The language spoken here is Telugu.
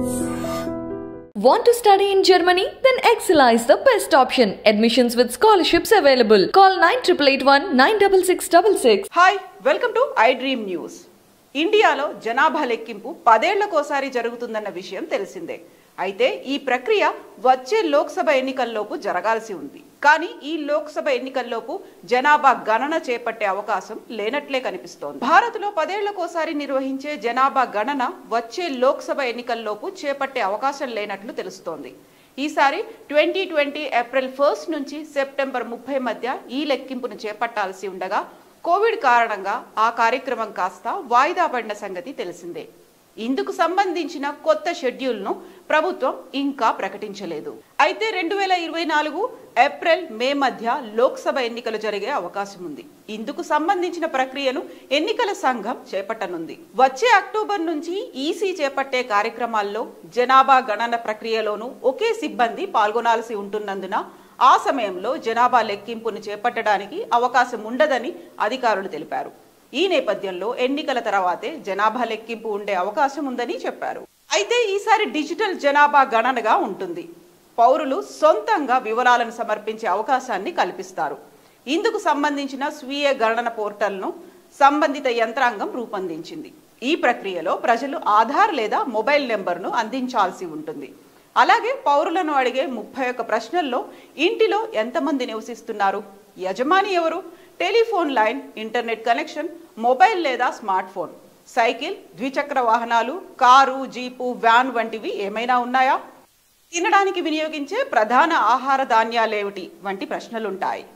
Want to study in Germany? Then Excella is the best option. Admissions with scholarships available. Call 9881 96666. Hi welcome to I dream news ఇండియాలో జనాభా లెక్కింపు పదేళ్లకోసారి జరుగుతుందన్న విషయం తెలిసిందే అయితే ఈ ప్రక్రియ వచ్చే లోక్సభ ఎన్నికల్లోపు జరగాల్సి ఉంది కానీ ఈ లోక్సభ ఎన్నికల్లోపు జనాభా గణన చేపట్టే అవకాశం లేనట్లే కనిపిస్తోంది భారత్లో పదేళ్లకోసారి నిర్వహించే జనాభా గణన వచ్చే లోక్సభ ఎన్నికల్లోపు చేపట్టే అవకాశం లేనట్లు తెలుస్తోంది ఈసారి ట్వంటీ ట్వంటీ ఏప్రిల్ ఫస్ట్ నుంచి సెప్టెంబర్ ముప్పై మధ్య ఈ లెక్కింపును చేపట్టాల్సి ఉండగా కోవిడ్ కారణంగా ఆ కార్యక్రమం కాస్త వాయిదా పడిన సంగతి తెలిసిందే ఇందుకు సంబంధించిన కొత్త షెడ్యూల్ను ప్రభుత్వం ఇంకా ప్రకటించలేదు అయితే రెండు వేల ఇరవై నాలుగు ఏప్రిల్ మే మధ్య లోక్సభ ఎన్నికలు జరిగే అవకాశం ఉంది ఇందుకు సంబంధించిన ప్రక్రియను ఎన్నికల సంఘం చేపట్టనుంది వచ్చే అక్టోబర్ నుంచి ఈసీ చేపట్టే కార్యక్రమాల్లో జనాభా గణన ప్రక్రియలోనూ ఒకే సిబ్బంది పాల్గొనాల్సి ఉంటున్నందున ఆ సమయంలో జనాభా లెక్కింపును చేపట్టడానికి అవకాశం ఉండదని అధికారులు తెలిపారు ఈ నేపథ్యంలో ఎన్నికల తర్వాతే జనాభా లెక్కింపు ఉండే అవకాశం ఉందని చెప్పారు అయితే ఈసారి డిజిటల్ జనాభా గణనగా ఉంటుంది పౌరులు సొంతంగా వివరాలను సమర్పించే అవకాశాన్ని కల్పిస్తారు ఇందుకు సంబంధించిన స్వీయ గణన పోర్టల్ను సంబంధిత యంత్రాంగం రూపొందించింది ఈ ప్రక్రియలో ప్రజలు ఆధార్ లేదా మొబైల్ నెంబర్ను అందించాల్సి ఉంటుంది అలాగే పౌరులను అడిగే ముప్పై ఒక్క ప్రశ్నల్లో ఇంటిలో ఎంతమంది నివసిస్తున్నారు యజమాని ఎవరు telephone line internet connection mobile లేదా స్మార్ట్ ఫోన్ సైకిల్ ద్విచక్ర వాహనాలు కారు జీపు వ్యాన్ వంటివి ఏమైనా ఉన్నాయా తినడానికి వినియోగించే ప్రధాన ఆహార ధాన్యాలేమిటి వంటి ప్రశ్నలుంటాయి